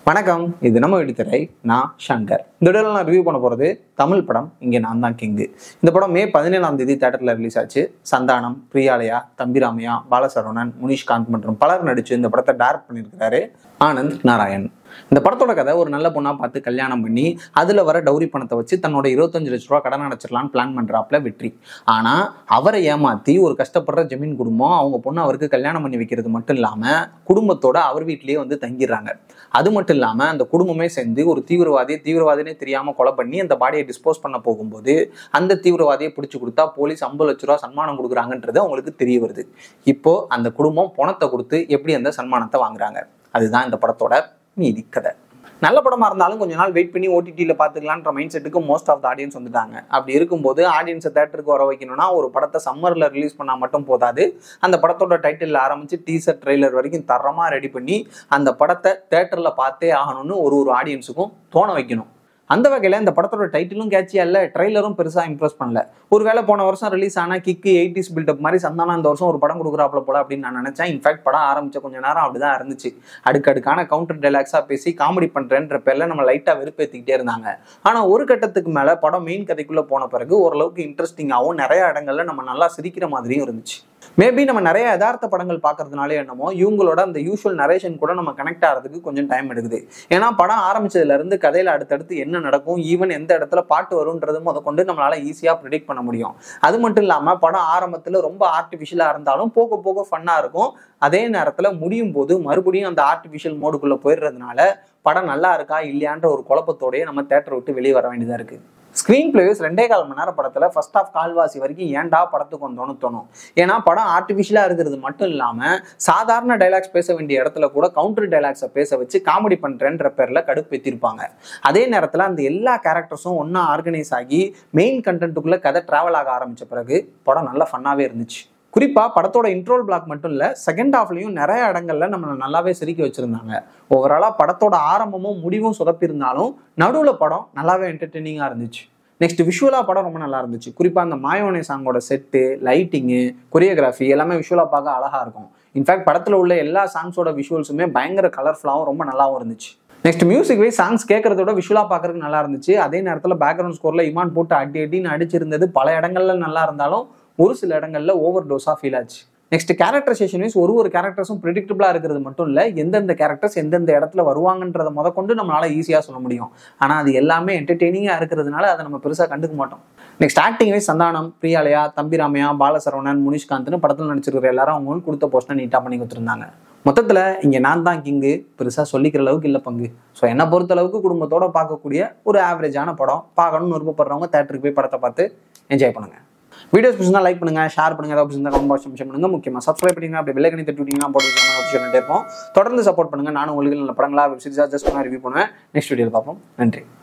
வணக்கம் இது நம்ம வெடித்திரை நான் சங்கர் இந்த வீடியோவில் நான் ரிவ்யூ பண்ண போகிறது தமிழ் படம் இங்கே நான் தான் கிங்கு இந்த படம் மே பதினேழாம் தேதி தேட்டரில் ரிலீஸ் ஆச்சு சந்தானம் பிரியாலயா தம்பிராமையா பாலசரவணன் முனிஷ்காந்த் மற்றும் பலர் நடிச்சு இந்த படத்தை டைரக்ட் பண்ணியிருக்கிறாரு ஆனந்த் நாராயண் இந்த படத்தோட கதை ஒரு நல்ல பொண்ணா பார்த்து கல்யாணம் பண்ணி அதுல வர டௌரி பணத்தை வச்சு தன்னோட இருபத்தஞ்சு லட்ச ரூபா கடன் அடைச்சிடலான்னு பிளான் பண்றாப்ல வெற்றி ஆனா அவரை ஏமாத்தி ஒரு கஷ்டப்படுற ஜமீன் குடும்பம் அவங்க பொண்ணு அவருக்கு கல்யாணம் பண்ணி வைக்கிறது மட்டும் இல்லாம குடும்பத்தோட அவர் வீட்லயே வந்து தங்கிடுறாங்க அது மட்டும் இல்லாம அந்த குடும்பமே சேர்ந்து ஒரு தீவிரவாதியை தீவிரவாதினே தெரியாம கொலை பண்ணி அந்த பாடியை டிஸ்போஸ் பண்ண போகும்போது அந்த தீவிரவாதியை பிடிச்சு கொடுத்தா போலீஸ் ஐம்பது லட்ச ரூபா சன்மானம் கொடுக்குறாங்கன்றது அவங்களுக்கு தெரிய வருது இப்போ அந்த குடும்பம் பணத்தை கொடுத்து எப்படி அந்த சன்மானத்தை வாங்குறாங்க அதுதான் இந்த படத்தோட மீதி கதை நல்ல படமா இருந்தாலும் கொஞ்ச நாள் வெயிட் பண்ணி ஓடிடியில் பார்த்துக்கலான்ற மைண்ட் செட்டுக்கு மோஸ்ட் ஆஃப் த ஆடியன்ஸ் வந்துட்டாங்க அப்படி இருக்கும்போது ஆடியன்ஸை தேட்டருக்கு வர வைக்கணும்னா ஒரு படத்தை சம்மரில் ரிலீஸ் பண்ணால் மட்டும் போதாது அந்த படத்தோட டைட்டில் ஆரம்பிச்சு டீசர் ட்ரெய்லர் வரைக்கும் தரமாக ரெடி பண்ணி அந்த படத்தை தேட்டரில் பார்த்தே ஆகணும்னு ஒரு ஒரு ஆடியன்ஸுக்கும் தோண வைக்கணும் அந்த வகையில் இந்த படத்தோட டைட்டிலும் கேட்சியா இல்லை ட்ரெய்லரும் பெருசாக இம்ப்ரெஸ் பண்ணல ஒருவேளை போன வருஷம் ரிலீஸ் ஆன கிக்கு எயிட்டிஸ் பில்டப் மாதிரி சந்தானா இந்த வருஷம் ஒரு படம் கொடுக்குறாப்புல போல அப்படின்னு நான் நினைச்சேன் இன்ஃபேக்ட் படம் ஆரம்பிச்ச கொஞ்ச நேரம் அப்படிதான் இருந்துச்சு அடுக்கடுக்கான கவுண்டர் டைலாக்ஸாக பேசி காமெடி பண்ணுறேன்ற பேரில் நம்ம லைட்டாக வெறுப்பேற்றிக்கிட்டே இருந்தாங்க ஆனால் ஒரு கட்டத்துக்கு மேலே படம் மெயின் கதைக்குள்ளே போன பிறகு ஓரளவுக்கு இன்ட்ரெஸ்டிங்காகவும் நிறைய இடங்கள்ல நம்ம நல்லா சிரிக்கிற மாதிரியும் இருந்துச்சு மேபி நம்ம நிறைய யதார்த்த படங்கள் பார்க்கறதுனால என்னமோ இவங்களோட அந்த யூஷுவல் நரேஷன் கூட நம்ம கனெக்ட் ஆகிறதுக்கு கொஞ்சம் டைம் எடுக்குது ஏன்னா படம் ஆரம்பிச்சதுல இருந்து கதையில அடுத்தடுத்து என்ன நடக்கும் ஈவன் எந்த இடத்துல பாட்டு வரும்ன்றது முத கொண்டு நம்மளால ஈஸியா ப்ரிடிக்ட் பண்ண முடியும் அது மட்டும் இல்லாம படம் ஆரம்பத்துல ரொம்ப ஆர்டிஃபிஷியலா இருந்தாலும் போக போக ஃபன்னா இருக்கும் அதே நேரத்துல முடியும் போது மறுபடியும் அந்த ஆர்டிஃபிஷியல் மோடுக்குள்ள போயிடுறதுனால படம் நல்லா இருக்கா இல்லையான்ற ஒரு குழப்பத்தோடயே நம்ம தேட்டரை விட்டு வெளியே வர வேண்டியதா இருக்கு ஸ்க்ரீன் பிளேஸ் ரெண்டே கால் மணி நேரம் படத்துல ஃபர்ஸ்ட் ஆஃப் கால்வாசி வரைக்கும் ஏன்டா படத்துக்கு வந்தோன்னு தோணும் ஏன்னா படம் ஆர்டிஃபிஷியலா இருக்கிறது மட்டும் இல்லாம சாதாரண டைலாக்ஸ் பேச வேண்டிய இடத்துல கூட கவுண்டர் டைலாக்ஸை பேச வச்சு காமெடி பண்றேன்ற பேர்ல கடுப்பேத்திருப்பாங்க அதே நேரத்துல அந்த எல்லா கேரக்டர்ஸும் ஒண்ணா ஆர்கனைஸ் ஆகி மெயின் கண்டென்ட்டுக்குள்ள கதை டிராவல் ஆக ஆரம்பிச்ச பிறகு படம் நல்லா ஃபன்னாவே இருந்துச்சு குறிப்பா படத்தோட இன்ட்ரோல் பிளாக் மட்டும் இல்ல செகண்ட் ஹாஃப்லயும் நிறைய இடங்கள்ல நம்மளை நல்லாவே சிரிக்க வச்சிருந்தாங்க ஓவராலா படத்தோட ஆரம்பமும் முடிவும் சொதப்பியிருந்தாலும் நடுவுல படம் நல்லாவே என்டர்டெய்னிங்கா இருந்துச்சு நெக்ஸ்ட் விஷுவலா படம் ரொம்ப நல்லா இருந்துச்சு குறிப்பா அந்த மாயோனே சாங்கோட செட்டு லைட்டிங்கு கொரியோகிராஃபி எல்லாமே விஷுவலா பார்க்க அழகா இருக்கும் இன்ஃபேக்ட் படத்துல உள்ள எல்லா சாங்ஸோட விஷுவல்ஸுமே பயங்கர கலர்ஃபுல்லாகவும் ரொம்ப நல்லாவும் இருந்துச்சு நெக்ஸ்ட் மியூசிக் வைஸ் சாங்ஸ் கேட்கறதோட விஷுவலா பார்க்கறதுக்கு நல்லா இருந்துச்சு அதே நேரத்தில் பேக்ரவுண்ட் ஸ்கோர்ல இமான் போட்டு அடி அடின்னு அடிச்சிருந்தது பல இடங்கள்ல நல்லா இருந்தாலும் ஒரு சில இடங்கள்ல ஓவர் டோஸா ஃபீல் ஆச்சு நெக்ஸ்ட் கேரக்டரைசேஷன் வைஸ் ஒரு ஒரு கேரக்டர்ஸும் ப்ரிடிக்டபிளா இருக்கிறது மட்டும் இல்ல எந்தெந்த கேரக்டர்ஸ் எந்தெந்த இடத்துல வருவாங்கன்றத முத கொண்டு நம்மளால ஈஸியா சொல்ல முடியும் ஆனா அது எல்லாமே என்டர்டெய்னிங்கா இருக்கிறதுனால அதை நம்ம பெருசா கண்டுக்க மாட்டோம் next acting wise Santhanam Priyalaya Thambi Ramaiah Bala Saravanan முனிஷ்காந்த்னு படத்தில் நடிச்சிருக்கிற எல்லாரும் அவங்க கொடுத்த போஸ்ட்டை நீட்டாக பண்ணி கொடுத்துருந்தாங்க மொத்தத்தில் இங்கே நான் தான் கிங்கு பெருசாக சொல்லிக்கிற அளவுக்கு இல்லை பங்கு ஸோ என்னை பொறுத்த அளவுக்கு குடும்பத்தோட பார்க்கக்கூடிய ஒரு ஆவரேஜான படம் பார்க்கணும்னு விருப்பப்படுறவங்க தேட்டருக்கு போய் படத்தை பார்த்து என்ஜாய் பண்ணுங்க வீடியோஸ் பிடிச்சிருந்தா லைக் பண்ணுங்க ஷேர் பண்ணுங்க ஏதாவது பிடிச்சிருந்தா கமெண்ட் பாக்ஸ் மென்ஷன் பண்ணுங்க முக்கியமாக சப்ஸ்கிரைப் பண்ணிங்க அப்படி வெள்ளைக்கணி தட்டி விட்டீங்கன்னா போட்டு நோட்டிஃபிகேஷன் இருப்போம் தொடர்ந்து சப்போர்ட் பண்ணுங்க நானும் உங்களுக்கு நல்ல படங்களா வெப் சீரிஸாக ஜஸ்ட் ரிவ்யூ பண்ணுவேன் நெக்ஸ்ட் வீடியோவில் பார்ப்போம் நன்றி